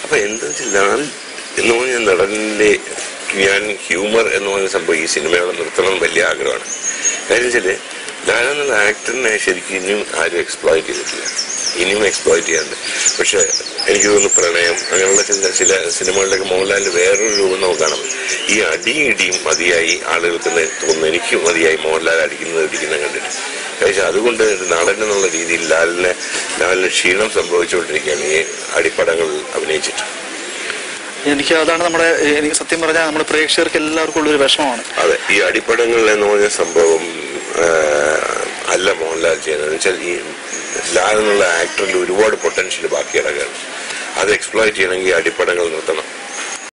അപ്പൊ എന്താ വെച്ചാൽ ലാൽ എന്ന് പറഞ്ഞ നടന്റെ ഞാൻ ഹ്യൂമർ എന്ന് പറഞ്ഞ സംഭവം ഈ സിനിമയോടെ നിർത്തണം എന്ന് വലിയ ആഗ്രഹമാണ് കാര്യം വെച്ചാല് ലാൽ എന്നുള്ള ആക്ടറിനെ ശരിക്കും ഇനിയും ആരും എക്സ്പ്ലോയിറ്റ് ചെയ്തിട്ടില്ല ഇനിയും എക്സ്പ്ലോയിറ്റ് ചെയ്യാറുണ്ട് പക്ഷെ എനിക്ക് തോന്നുന്നു പ്രണയം അങ്ങനെയുള്ള ചില ചില സിനിമകളിലൊക്കെ മോഹൻലാലിന് വേറൊരു രൂപം നമുക്ക് കാണാം ഈ അടിയും ഇടിയും മതിയായി ആളുകൾക്ക് നെ- തോന്നുന്നു എനിക്ക് മതിയായി മോഹൻലാൽ അടിക്കുന്നത് ഇടിക്കുന്നത് കണ്ടിട്ട് പക്ഷെ അതുകൊണ്ട് ഒരു നടൻ എന്നുള്ള രീതിയിൽ ലാലിനെ ലാലിന് ക്ഷീണം സംഭവിച്ചുകൊണ്ടിരിക്കുകയാണ് ഈ അടിപ്പടങ്ങൾ അഭിനയിച്ചിട്ട് എനിക്ക് അതാണ് നമ്മുടെ എനിക്ക് സത്യം പറഞ്ഞാൽ നമ്മുടെ പ്രേക്ഷകർക്ക് എല്ലാവർക്കും ഉള്ളൊരു വിഷമമാണ് അതെ ഈ അടിപ്പടങ്ങൾ എന്ന് പറഞ്ഞ സംഭവം ആ, അല്ല മോഹൻലാൽ ചെയ്യുന്നത് എന്ന് വെച്ചാൽ ഈ ലാൽ എന്നുള്ള ആക്ടറിൽ ഒരുപാട് പൊട്ടൻഷ്യൽ ബാക്കി കിടക്കുകയാണ് അത് എക്സ്പ്ലോയിറ്റ് ചെയ്യണമെങ്കിൽ ഈ അടിപ്പടങ്ങൾ നിർത്തണം